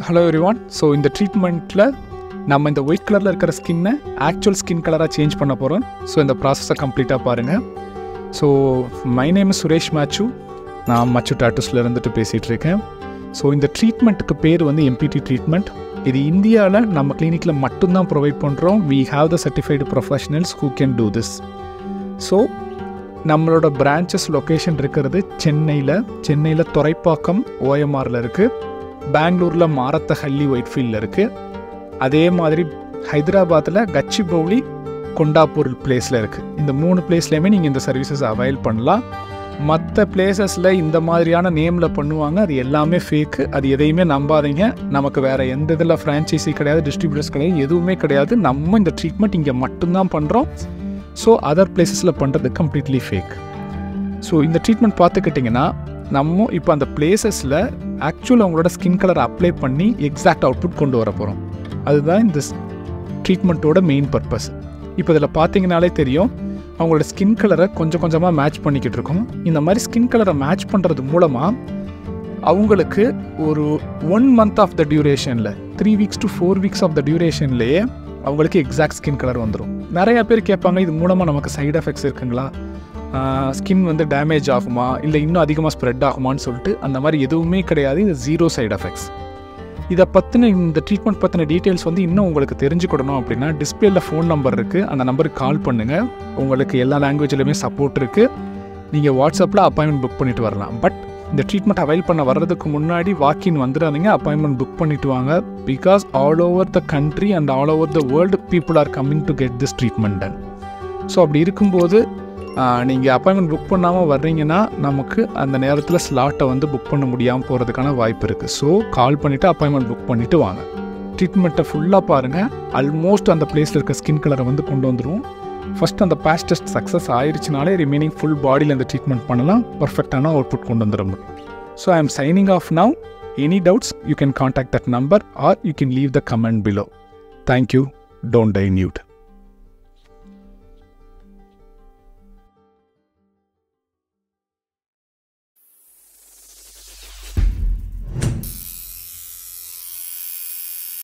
hello everyone so இந்த ட்ரீட்மெண்ட்டில் நம்ம இந்த ஒயிட் கலரில் இருக்கிற ஸ்கின்னை ஆக்சுவல் ஸ்கின் கலராக சேஞ்ச் பண்ண போகிறோம் ஸோ இந்த ப்ராசஸை கம்ப்ளீட்டாக பாருங்கள் ஸோ மை நேம் சுரேஷ் மேச்சு நான் மச்சு டாட்டூஸில் இருந்துட்டு பேசிகிட்டு இருக்கேன் ஸோ இந்த ட்ரீட்மெண்ட்டுக்கு பேர் வந்து எம்பிடி ட்ரீட்மெண்ட் இது இந்தியாவில் நம்ம கிளினிக்கில் மட்டும்தான் ப்ரொவைட் பண்ணுறோம் we have the certified professionals who can do this so நம்மளோட பிரான்ச்சஸ் லொக்கேஷன் இருக்கிறது சென்னையில் சென்னையில் துறைப்பாக்கம் ஓஎம்ஆரில் இருக்குது பெங்களூரில் மாரத்தஹள்ளி ஒயிட்ஃபீல்டில் இருக்குது அதே மாதிரி ஹைதராபாத்தில் கச்சிபவுலி கொண்டாப்பூர் பிளேஸில் இருக்குது இந்த மூணு பிளேஸ்லையுமே நீங்கள் இந்த சர்வீசஸ் அவைல் பண்ணலாம் மற்ற பிளேசஸில் இந்த மாதிரியான நேமில் பண்ணுவாங்க அது எல்லாமே ஃபேக்கு அது எதையுமே நம்பாதீங்க நமக்கு வேறு எந்த இதில் ஃப்ரான்ச்சைசி கிடையாது டிஸ்ட்ரிபியூட்டர்ஸ் கிடையாது எதுவுமே கிடையாது நம்ம இந்த ட்ரீட்மெண்ட் இங்கே மட்டும்தான் பண்ணுறோம் ஸோ அதர் பிளேசஸில் பண்ணுறது கம்ப்ளீட்லி ஃபேக் ஸோ இந்த ட்ரீட்மெண்ட் பார்த்துக்கிட்டிங்கன்னா நம்ம இப்போ அந்த பிளேசஸில் ஆக்சுவல் அவங்களோட ஸ்கின் கலர் அப்ளை பண்ணி எக்ஸாக்ட் அவுட்புட் கொண்டு வர போகிறோம் அதுதான் இந்த ட்ரீட்மெண்ட்டோட மெயின் பர்பஸ் இப்போ இதில் பார்த்தீங்கனாலே தெரியும் அவங்களோட ஸ்கின் கலரை கொஞ்சம் கொஞ்சமாக மேட்ச் பண்ணிக்கிட்டு இருக்கோம் இந்த மாதிரி ஸ்கின் கலரை மேட்ச் பண்ணுறது மூலமாக அவங்களுக்கு ஒரு ஒன் மந்த் ஆஃப் த டியூரேஷனில் three weeks to four weeks of the டியூரேஷன்லேயே அவங்களுக்கு எக்ஸாக்ட் ஸ்கின் கலர் வந்துடும் நிறையா பேர் கேட்பாங்க இது மூலமாக நமக்கு சைடு எஃபெக்ட்ஸ் இருக்குங்களா ஸ்கின் வந்து டேமேஜ் ஆகுமா இல்லை இன்னும் அதிகமாக ஸ்ப்ரெட் ஆகுமான்னு சொல்லிட்டு அந்த மாதிரி எதுவுமே கிடையாது இது ஜீரோ சைடு எஃபெக்ட்ஸ் இதை பற்றின இந்த ட்ரீட்மெண்ட் பற்றின டீட்டெயில்ஸ் வந்து இன்னும் உங்களுக்கு தெரிஞ்சுக்கணும் அப்படின்னா டிஸ்பிளேல ஃபோன் நம்பர் இருக்குது அந்த நம்பருக்கு கால் பண்ணுங்கள் உங்களுக்கு எல்லா லாங்குவேஜ்லையுமே சப்போர்ட் இருக்குது நீங்கள் வாட்ஸ்அப்பில் அப்பாயின்மெண்ட் புக் பண்ணிட்டு வரலாம் பட் இந்த ட்ரீட்மெண்ட் அவைல் பண்ண வர்றதுக்கு முன்னாடி வாக்கின் வந்துடாதீங்க அப்பாயின்மெண்ட் புக் பண்ணிட்டு வாங்க because all over the country and all over the world people are coming to get this treatment done so அப்படி இருக்கும்போது நீங்கள் அப்பாயின்மெண்ட் புக் பண்ணாமல் வர்றீங்கன்னா நமக்கு அந்த நேரத்தில் ஸ்லாட்டை வந்து புக் பண்ண முடியாமல் போகிறதுக்கான வாய்ப்பு இருக்குது ஸோ கால் பண்ணிவிட்டு அப்பாயின்மெண்ட் புக் பண்ணிவிட்டு வாங்க ட்ரீட்மெண்ட்டை ஃபுல்லாக பாருங்கள் ஆல்மோஸ்ட் அந்த பிளேஸில் இருக்க ஸ்கின் கலரை வந்து கொண்டு வந்துடும் ஃபஸ்ட் அந்த பேஸ் டெஸ்ட் சக்ஸஸ் ஆயிடுச்சுனாலே ரிமைனிங் ஃபுல் பாடியில் அந்த ட்ரீட்மெண்ட் பண்ணலாம் பர்ஃபெக்டான அவுட்புட் கொண்டு வந்துட முடியும் so I am signing off now any doubts you can contact that number or you can leave the comment below thank you don't die nude